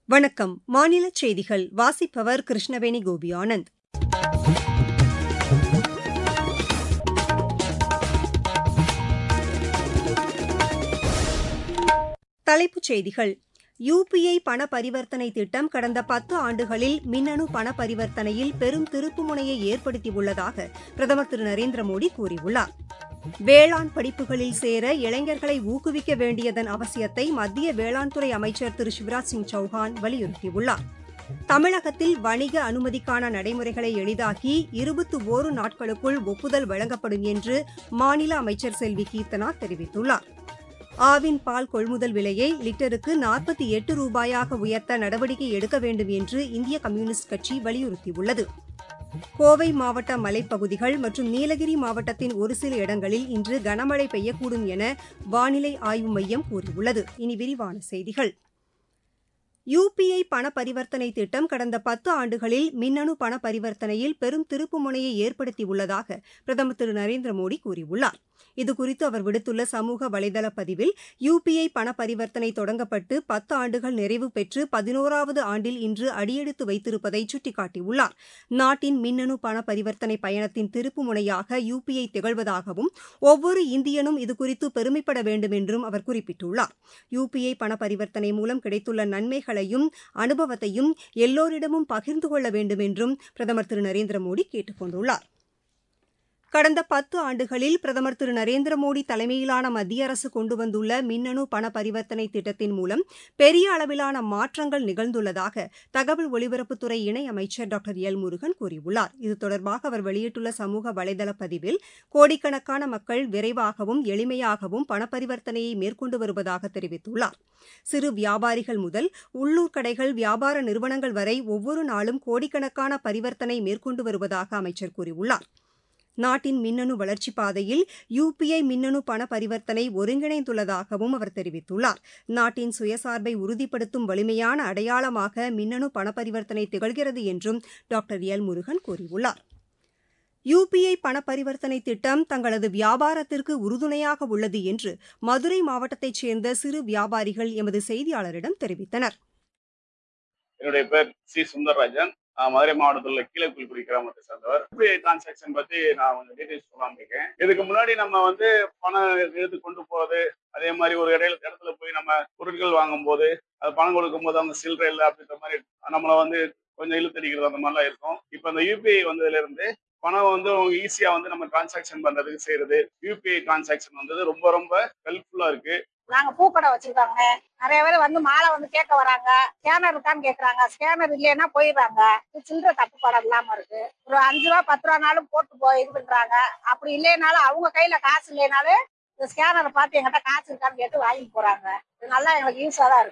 வணக்கம் மாநில செய்திகள் வாசிப்பவர் கிருஷ்ணவேணி கோபி ஆனந்த் தலைப்புச் செய்திகள் யுபிஐ பண பரிவர்த்தனை திட்டம் கடந்த பத்து ஆண்டுகளில் மின்னணு பண பரிவர்த்தனையில் பெரும் திருப்புமுனையை ஏற்படுத்தியுள்ளதாக பிரதமர் திரு நரேந்திர மோடி கூறியுள்ளார் வேளாண் படிப்புகளில் சேர இளைஞர்களை ஊக்குவிக்க வேண்டியதன் அவசியத்தை மத்திய வேளாண் துறை அமைச்சர் திரு சிவராஜ் சிங் சௌஹான் வலியுறுத்தியுள்ளார் தமிழகத்தில் வணிக அனுமதிக்கான நடைமுறைகளை எளிதாக்கி இருபத்தி ஓரு நாட்களுக்குள் ஒப்புதல் வழங்கப்படும் என்று மாநில அமைச்சர் செல்வி கீர்த்தனா தெரிவித்துள்ளார் ஆவின் பால் கொள்முதல் விலையை லிட்டருக்கு நாற்பத்தி எட்டு ரூபாயாக உயர்த்த நடவடிக்கை எடுக்க வேண்டும் என்று இந்திய கம்யூனிஸ்ட் கட்சி வலியுறுத்தியுள்ளது கோவை மாவட்ட மலைப்பகுதிகள் மற்றும் நீலகிரி மாவட்டத்தின் ஒரு சில இடங்களில் இன்று கனமழை பெய்யக்கூடும் என வானிலை ஆய்வு மையம் கூறியுள்ளது இனி விரிவான செய்திகள் யுபிஐ பண பரிவர்த்தனை திட்டம் கடந்த பத்து ஆண்டுகளில் மின்னணு பண பரிவர்த்தனையில் பெரும் திருப்புமுனையை ஏற்படுத்தியுள்ளதாக பிரதமர் திரு நரேந்திர மோடி கூறியுள்ளார் இதுகுறித்து அவர் விடுத்துள்ள சமூக வலைதள பதிவில் யுபிஐ பண பரிவர்த்தனை தொடங்கப்பட்டு பத்து ஆண்டுகள் நிறைவு பெற்று பதினோராவது ஆண்டில் இன்று அடியெடுத்து வைத்திருப்பதை சுட்டிக்காட்டியுள்ளார் நாட்டின் மின்னணு பண பரிவர்த்தனை பயணத்தின் திருப்பு முனையாக யுபிஐ திகழ்வதாகவும் ஒவ்வொரு இந்தியனும் இதுகுறித்து பெருமைப்பட வேண்டும் என்றும் அவர் குறிப்பிட்டுள்ளார் யுபிஐ பண பரிவர்த்தனை மூலம் கிடைத்துள்ள நன்மைகளையும் அனுபவத்தையும் எல்லோரிடமும் பகிர்ந்து கொள்ள வேண்டும் என்றும் பிரதமர் திரு நரேந்திர மோடி கேட்டுக் கொண்டுள்ளார் கடந்த பத்து ஆண்டுகளில் பிரதமர் திரு நரேந்திர மோடி தலைமையிலான மத்திய அரசு கொண்டு வந்துள்ள மின்னணு பண பரிவர்த்தனை திட்டத்தின் மூலம் பெரிய அளவிலான மாற்றங்கள் நிகழ்ந்துள்ளதாக தகவல் ஒலிபரப்புத்துறை இணை அமைச்சர் டாக்டர் எல் முருகன் கூறியுள்ளார் இது தொடர்பாக அவர் வெளியிட்டுள்ள சமூக வலைதள பதிவில் கோடிக்கணக்கான மக்கள் விரைவாகவும் எளிமையாகவும் பண பரிவர்த்தனையை மேற்கொண்டு வருவதாக தெரிவித்துள்ளார் சிறு வியாபாரிகள் முதல் உள்ளூர் கடைகள் வியாபார நிறுவனங்கள் வரை ஒவ்வொரு நாளும் கோடிக்கணக்கான பரிவர்த்தனை மேற்கொண்டு வருவதாக அமைச்சர் கூறியுள்ளார் நாட்டின் மின்னணு வளர்ச்சிப் பாதையில் யுபிஐ மின்னணு பண பரிவர்த்தனை ஒருங்கிணைந்துள்ளதாகவும் அவர் தெரிவித்துள்ளார் நாட்டின் சுயசார்பை உறுதிப்படுத்தும் வலிமையான அடையாளமாக மின்னணு பண பரிவர்த்தனை திகழ்கிறது என்றும் டாக்டர் எல் முருகன் கூறியுள்ளார் யுபிஐ பண பரிவர்த்தனை திட்டம் தங்களது வியாபாரத்திற்கு உறுதுணையாக உள்ளது என்று மதுரை மாவட்டத்தைச் சேர்ந்த சிறு வியாபாரிகள் எமது செய்தியாளரிடம் தெரிவித்தனர் என்னுடைய பேர் சி சுந்தரராஜன் நான் மதுரை மாவட்டத்தில் உள்ள கீழக்குழிக்குடி கிராமத்தை சேர்ந்தவர் யூபிஐ டிரான்சாக்ஷன் பத்தி நான் கொஞ்சம் டீடைல்ஸ் சொல்லலாம் இருக்கேன் இதுக்கு முன்னாடி நம்ம வந்து பணம் எடுத்து கொண்டு போறது அதே மாதிரி ஒரு இடையில இடத்துல போய் நம்ம பொருட்கள் வாங்கும் போது அது பணம் கொடுக்கும் போது அவங்க சில்லறை இல்லை அப்படின்ற மாதிரி நம்மளை வந்து கொஞ்சம் இழுத்தடிக்கிறது அந்த மாதிரிலாம் இருக்கும் இப்போ அந்த யூபிஐ வந்ததுல இருந்து பணம் வந்து ஈஸியா வந்து நம்ம டிரான்சாக்ஷன் பண்றதுக்கு செய்யறது யூபிஐ டிரான்சாக்ஷன் வந்தது ரொம்ப ரொம்ப ஹெல்ப்ஃபுல்லா இருக்கு நாங்க பூக்கடை வச்சிருக்காங்க நிறைய பேர் வந்து மாலை வந்து கேட்க வராங்க ஸ்கேனர் இருக்கான்னு கேக்குறாங்க ஸ்கேனர் இல்லைன்னா போயிடுறாங்க சில்லறை தட்டுப்பாடு இல்லாம இருக்கு ஒரு அஞ்சு ரூபா பத்து ரூபானாலும் போட்டு போய் இது பண்றாங்க அப்படி இல்லைனாலும் அவங்க கையில காசு இல்லைனாலும் இந்த ஸ்கேனரை பார்த்து எங்கிட்ட காசு இருக்கான்னு கேட்டு வாங்கிட்டு போறாங்க இது நல்லா எங்களுக்கு யூஸா தான் இருக்கு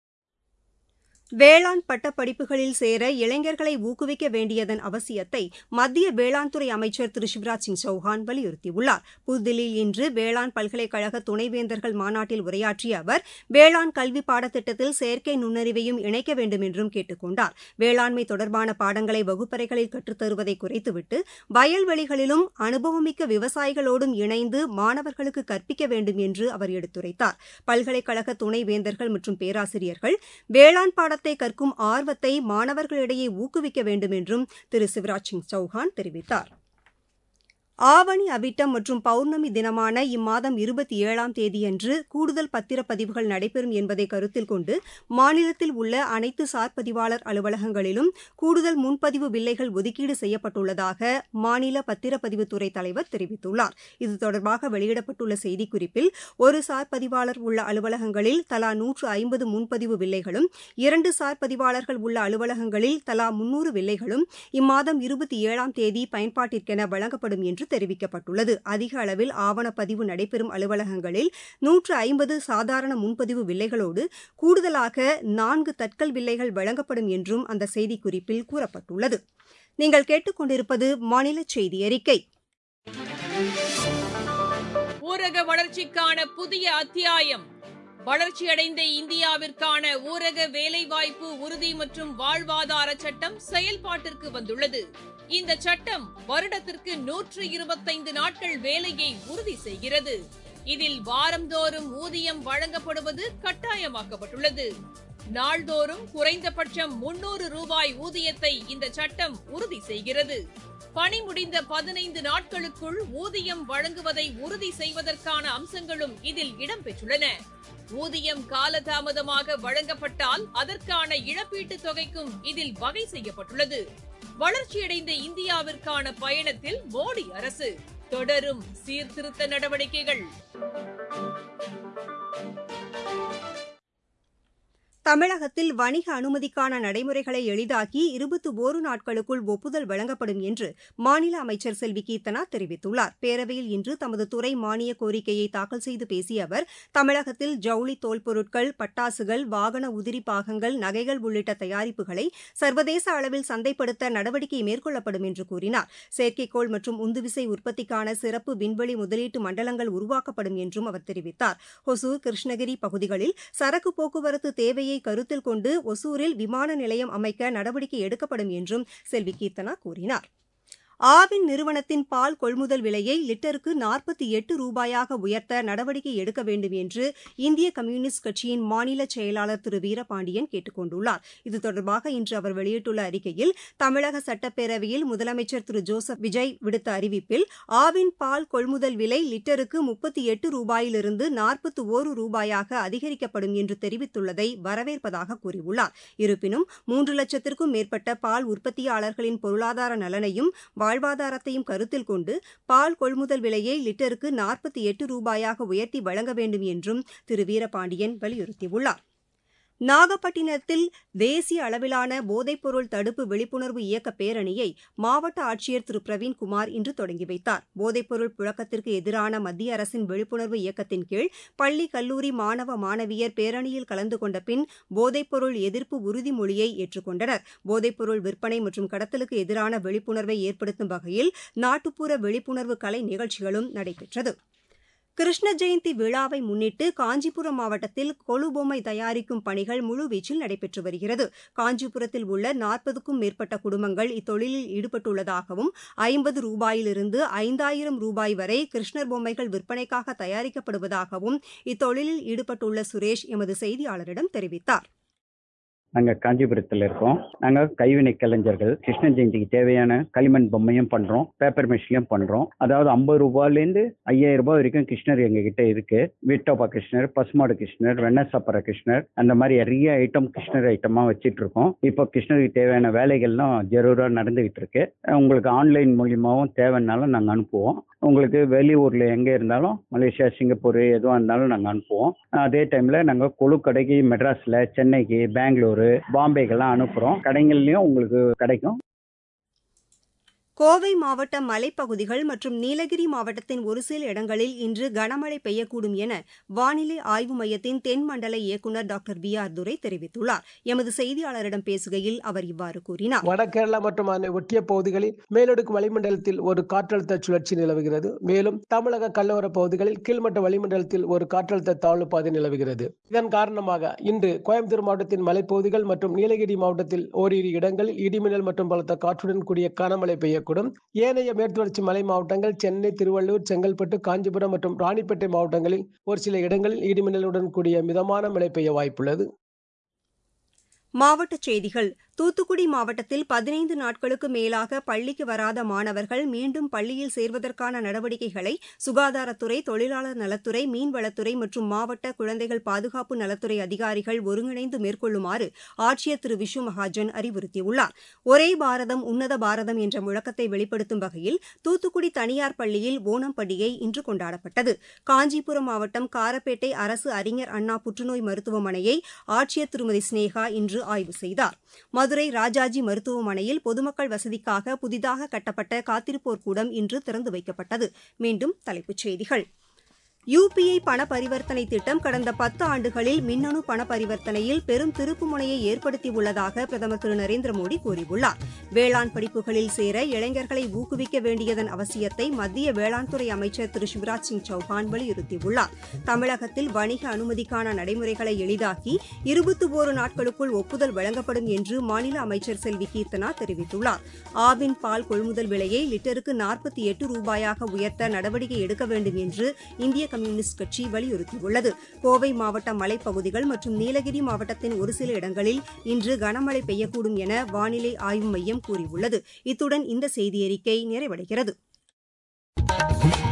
வேளாண் பட்டப்படிப்புகளில் சேர இளைஞர்களை ஊக்குவிக்க வேண்டியதன் அவசியத்தை மத்திய வேளாண் துறை அமைச்சர் திரு சிவராஜ் சிங் சௌஹான் வலியுறுத்தியுள்ளார் புதுதில்லியில் இன்று வேளாண் பல்கலைக்கழக துணைவேந்தர்கள் மாநாட்டில் உரையாற்றிய அவர் வேளாண் கல்வி பாடத்திட்டத்தில் செயற்கை நுண்ணறிவையும் இணைக்க வேண்டும் என்றும் கேட்டுக் கொண்டார் வேளாண்மை தொடர்பான பாடங்களை வகுப்பறைகளில் கற்றுத்தருவதை குறைத்துவிட்டு வயல்வெளிகளிலும் அனுபவமிக்க விவசாயிகளோடும் இணைந்து மாணவர்களுக்கு கற்பிக்க வேண்டும் என்று அவர் எடுத்துரைத்தார் பல்கலைக்கழக துணைவேந்தர்கள் மற்றும் பேராசிரியர்கள் வேளாண் பாட பாடத்தை கற்கும் ஆர்வத்தை மாணவர்களிடையே ஊக்குவிக்க வேண்டும் என்றும் திரு சிவராஜ் சிங் சௌஹான் தெரிவித்தார் ஆவணி அவிட்டம் மற்றும் பௌர்ணமி தினமான இம்மாதம் இருபத்தி ஏழாம் தேதியன்று கூடுதல் பத்திரப்பதிவுகள் நடைபெறும் என்பதை கருத்தில் கொண்டு மாநிலத்தில் உள்ள அனைத்து சார்பதிவாளர் அலுவலகங்களிலும் கூடுதல் முன்பதிவு வில்லைகள் ஒதுக்கீடு செய்யப்பட்டுள்ளதாக மாநில பத்திரப்பதிவுத்துறை தலைவர் தெரிவித்துள்ளார் இது தொடர்பாக வெளியிடப்பட்டுள்ள செய்திக்குறிப்பில் ஒரு சார் பதிவாளர் உள்ள அலுவலகங்களில் தலா நூற்று ஐம்பது முன்பதிவு வில்லைகளும் இரண்டு சார் பதிவாளர்கள் உள்ள அலுவலகங்களில் தலா முன்னூறு வில்லைகளும் இம்மாதம் இருபத்தி ஏழாம் தேதி பயன்பாட்டிற்கென வழங்கப்படும் என்று தெரிவிக்கப்பட்டுள்ளது அதிக அளவில் ஆவணப்பதிவு நடைபெறும் அலுவலகங்களில் நூற்று ஐம்பது சாதாரண முன்பதிவு வில்லைகளோடு கூடுதலாக நான்கு தட்கல் வில்லைகள் வழங்கப்படும் என்றும் அந்த செய்திக்குறிப்பில் கூறப்பட்டுள்ளது நீங்கள் கேட்டுக்கொண்டிருப்பது மாநில செய்தி அறிக்கை ஊரக வளர்ச்சிக்கான புதிய அத்தியாயம் வளர்ச்சியடைந்த இந்தியாவிற்கான ஊரக வேலைவாய்ப்பு உறுதி மற்றும் வாழ்வாதார சட்டம் செயல்பாட்டிற்கு வந்துள்ளது இந்த சட்டம் வருடத்திற்கு நூற்று இருபத்தைந்து நாட்கள் வேலையை உறுதி செய்கிறது இதில் வாரந்தோறும் ஊதியம் வழங்கப்படுவது கட்டாயமாக்கப்பட்டுள்ளது நாள்தோறும் குறைந்தபட்சம் முன்னூறு ரூபாய் ஊதியத்தை இந்த சட்டம் உறுதி செய்கிறது பணி முடிந்த பதினைந்து நாட்களுக்குள் ஊதியம் வழங்குவதை உறுதி செய்வதற்கான அம்சங்களும் இதில் இடம்பெற்றுள்ளன ஊதியம் காலதாமதமாக வழங்கப்பட்டால் அதற்கான இழப்பீட்டுத் தொகைக்கும் இதில் வகை செய்யப்பட்டுள்ளது வளர்ச்சியடைந்த இந்தியாவிற்கான பயணத்தில் மோடி அரசு தொடரும் சீர்திருத்த நடவடிக்கைகள் தமிழகத்தில் வணிக அனுமதிக்கான நடைமுறைகளை எளிதாக்கி இருபத்தி ஓரு நாட்களுக்குள் ஒப்புதல் வழங்கப்படும் என்று மாநில அமைச்சர் செல்வி கீர்த்தனா தெரிவித்துள்ளார் பேரவையில் இன்று தமது துறை மானிய கோரிக்கையை தாக்கல் செய்து பேசிய அவர் தமிழகத்தில் ஜவுளி தோல் பொருட்கள் பட்டாசுகள் வாகன உதிரி பாகங்கள் நகைகள் உள்ளிட்ட தயாரிப்புகளை சர்வதேச அளவில் சந்தைப்படுத்த நடவடிக்கை மேற்கொள்ளப்படும் என்று கூறினார் செயற்கைக்கோள் மற்றும் உந்துவிசை உற்பத்திக்கான சிறப்பு விண்வெளி முதலீட்டு மண்டலங்கள் உருவாக்கப்படும் என்றும் அவர் தெரிவித்தார் ஒசூர் கிருஷ்ணகிரி பகுதிகளில் சரக்கு போக்குவரத்து தேவையை கருத்தில் கொண்டு ஒசூரில் விமான நிலையம் அமைக்க நடவடிக்கை எடுக்கப்படும் என்றும் செல்வி கீர்த்தனா கூறினார் ஆவின் நிறுவனத்தின் பால் கொள்முதல் விலையை லிட்டருக்கு நாற்பத்தி எட்டு ரூபாயாக உயர்த்த நடவடிக்கை எடுக்க வேண்டும் என்று இந்திய கம்யூனிஸ்ட் கட்சியின் மாநில செயலாளர் திரு வீரபாண்டியன் கேட்டுக் கொண்டுள்ளார் இது தொடர்பாக இன்று அவர் வெளியிட்டுள்ள அறிக்கையில் தமிழக சட்டப்பேரவையில் முதலமைச்சர் திரு ஜோசப் விஜய் விடுத்த அறிவிப்பில் ஆவின் பால் கொள்முதல் விலை லிட்டருக்கு முப்பத்தி எட்டு ரூபாயிலிருந்து நாற்பத்தி ஓரு ரூபாயாக அதிகரிக்கப்படும் என்று தெரிவித்துள்ளதை வரவேற்பதாக கூறியுள்ளார் இருப்பினும் மூன்று லட்சத்திற்கும் மேற்பட்ட பால் உற்பத்தியாளர்களின் பொருளாதார நலனையும் வாழ்வாதாரத்தையும் கருத்தில் கொண்டு பால் கொள்முதல் விலையை லிட்டருக்கு நாற்பத்தி எட்டு ரூபாயாக உயர்த்தி வழங்க வேண்டும் என்றும் திரு வீரபாண்டியன் வலியுறுத்தியுள்ளார் நாகப்பட்டினத்தில் தேசிய அளவிலான போதைப்பொருள் தடுப்பு விழிப்புணர்வு இயக்க பேரணியை மாவட்ட ஆட்சியர் திரு பிரவீன்குமார் இன்று தொடங்கி வைத்தார் போதைப்பொருள் புழக்கத்திற்கு எதிரான மத்திய அரசின் விழிப்புணர்வு இயக்கத்தின் கீழ் பள்ளி கல்லூரி மாணவ மாணவியர் பேரணியில் கலந்து கொண்ட பின் போதைப்பொருள் எதிர்ப்பு உறுதிமொழியை ஏற்றுக்கொண்டனர் போதைப்பொருள் விற்பனை மற்றும் கடத்தலுக்கு எதிரான விழிப்புணர்வை ஏற்படுத்தும் வகையில் நாட்டுப்புற விழிப்புணர்வு கலை நிகழ்ச்சிகளும் நடைபெற்றது கிருஷ்ண ஜெயந்தி விழாவை முன்னிட்டு காஞ்சிபுரம் மாவட்டத்தில் கொலுபொம்மை தயாரிக்கும் பணிகள் முழுவீச்சில் நடைபெற்று வருகிறது காஞ்சிபுரத்தில் உள்ள நாற்பதுக்கும் மேற்பட்ட குடும்பங்கள் இத்தொழிலில் ஈடுபட்டுள்ளதாகவும் ஐம்பது ரூபாயிலிருந்து ஐந்தாயிரம் ரூபாய் வரை கிருஷ்ணர் பொம்மைகள் விற்பனைக்காக தயாரிக்கப்படுவதாகவும் இத்தொழிலில் ஈடுபட்டுள்ள சுரேஷ் எமது செய்தியாளரிடம் தெரிவித்தார் நாங்கள் காஞ்சிபுரத்தில் இருக்கோம் நாங்கள் கைவினை கலைஞர்கள் கிருஷ்ண ஜெயந்திக்கு தேவையான களிமண் பொம்மையும் பண்ணுறோம் பேப்பர் மிஷினையும் பண்ணுறோம் அதாவது ஐம்பது ரூபாயிலேருந்து ஐயாயிரம் ரூபாய் வரைக்கும் கிருஷ்ணர் எங்ககிட்ட இருக்கு வீட்டோப்பா கிருஷ்ணர் பசுமாடு கிருஷ்ணர் வெண்ணசாப்பர கிருஷ்ணர் அந்த மாதிரி நிறைய ஐட்டம் கிருஷ்ணர் ஐட்டமாக வச்சிட்டு இருக்கோம் இப்போ கிருஷ்ணருக்கு தேவையான வேலைகள்லாம் ஜரூராக நடந்துகிட்டு இருக்கு உங்களுக்கு ஆன்லைன் மூலியமாகவும் தேவைன்னாலும் நாங்கள் அனுப்புவோம் உங்களுக்கு வெளியூரில் எங்கே இருந்தாலும் மலேசியா சிங்கப்பூர் எதுவாக இருந்தாலும் நாங்கள் அனுப்புவோம் அதே டைமில் நாங்கள் கொழு கடைக்கு மெட்ராஸில் சென்னைக்கு பெங்களூரு பாம்பேக்கெல்லாம் அனுப்புகிறோம் கடைகள்லையும் உங்களுக்கு கிடைக்கும் கோவை மாவட்ட மலைப்பகுதிகள் மற்றும் நீலகிரி மாவட்டத்தின் ஒரு சில இடங்களில் இன்று கனமழை பெய்யக்கூடும் என வானிலை ஆய்வு மையத்தின் தென் மண்டல இயக்குநர் டாக்டர் வி ஆர் துரை தெரிவித்துள்ளார் எமது செய்தியாளரிடம் பேசுகையில் அவர் இவ்வாறு கூறினார் வடகேரளா மற்றும் அதனை ஒட்டிய பகுதிகளில் மேலடுக்கு வளிமண்டலத்தில் ஒரு காற்றழுத்த சுழற்சி நிலவுகிறது மேலும் தமிழக கடலோர பகுதிகளில் கீழ்மட்ட வளிமண்டலத்தில் ஒரு காற்றழுத்த தாழ்வு பாதை நிலவுகிறது இதன் காரணமாக இன்று கோயம்புத்தூர் மாவட்டத்தின் மலைப்பகுதிகள் மற்றும் நீலகிரி மாவட்டத்தில் ஓரிரு இடங்களில் இடிமின்னல் மற்றும் பலத்த காற்றுடன் கூடிய கனமழை பெய்யக்கூடும் ஏனைய மேற்குவளர்ச்சி மலை மாவட்டங்கள் சென்னை திருவள்ளூர் செங்கல்பட்டு காஞ்சிபுரம் மற்றும் ராணிப்பேட்டை மாவட்டங்களில் ஒரு சில இடங்களில் இடிமின்னலுடன் கூடிய மிதமான மழை பெய்ய வாய்ப்புள்ளது மாவட்டச் செய்திகள் தூத்துக்குடி மாவட்டத்தில் பதினைந்து நாட்களுக்கு மேலாக பள்ளிக்கு வராத மாணவர்கள் மீண்டும் பள்ளியில் சேர்வதற்கான நடவடிக்கைகளை சுகாதாரத்துறை தொழிலாளர் நலத்துறை மீன்வளத்துறை மற்றும் மாவட்ட குழந்தைகள் பாதுகாப்பு நலத்துறை அதிகாரிகள் ஒருங்கிணைந்து மேற்கொள்ளுமாறு ஆட்சியர் திரு விஷு மகாஜன் அறிவுறுத்தியுள்ளார் ஒரே பாரதம் உன்னத பாரதம் என்ற முழக்கத்தை வெளிப்படுத்தும் வகையில் தூத்துக்குடி தனியார் பள்ளியில் ஓணம் பண்டிகை இன்று கொண்டாடப்பட்டது காஞ்சிபுரம் மாவட்டம் காரப்பேட்டை அரசு அறிஞர் அண்ணா புற்றுநோய் மருத்துவமனையை ஆட்சியர் திருமதி ஸ்னேகா இன்று ஆய்வு செய்தார் மதுரை ராஜாஜி மருத்துவமனையில் பொதுமக்கள் வசதிக்காக புதிதாக கட்டப்பட்ட காத்திருப்போர் கூடம் இன்று திறந்து வைக்கப்பட்டது மீண்டும் தலைப்புச் செய்திகள் யுபிஐ பண பரிவர்த்தனை திட்டம் கடந்த பத்து ஆண்டுகளில் மின்னணு பண பரிவர்த்தனையில் பெரும் திருப்புமுனையை ஏற்படுத்தியுள்ளதாக பிரதமர் திரு நரேந்திர மோடி கூறியுள்ளார் வேளாண் படிப்புகளில் சேர இளைஞர்களை ஊக்குவிக்க வேண்டியதன் அவசியத்தை மத்திய வேளாண் துறை அமைச்சர் திரு சிவராஜ் சிங் சௌஹான் வலியுறுத்தியுள்ளார் தமிழகத்தில் வணிக அனுமதிக்கான நடைமுறைகளை எளிதாக்கி இருபத்தி ஓரு நாட்களுக்குள் ஒப்புதல் வழங்கப்படும் என்று மாநில அமைச்சர் செல்வி கீர்த்தனா தெரிவித்துள்ளார் ஆவின் பால் கொள்முதல் விலையை லிட்டருக்கு நாற்பத்தி எட்டு ரூபாயாக உயர்த்த நடவடிக்கை எடுக்க வேண்டும் என்று இந்திய கம்யூனிஸ்ட் கட்சி வலியுறுத்தியுள்ளது கோவை மாவட்ட மலைப்பகுதிகள் மற்றும் நீலகிரி மாவட்டத்தின் ஒரு சில இடங்களில் இன்று கனமழை பெய்யக்கூடும் என வானிலை ஆய்வு மையம் கூறியுள்ளது இத்துடன் இந்த செய்தியறிக்கை நிறைவடைகிறது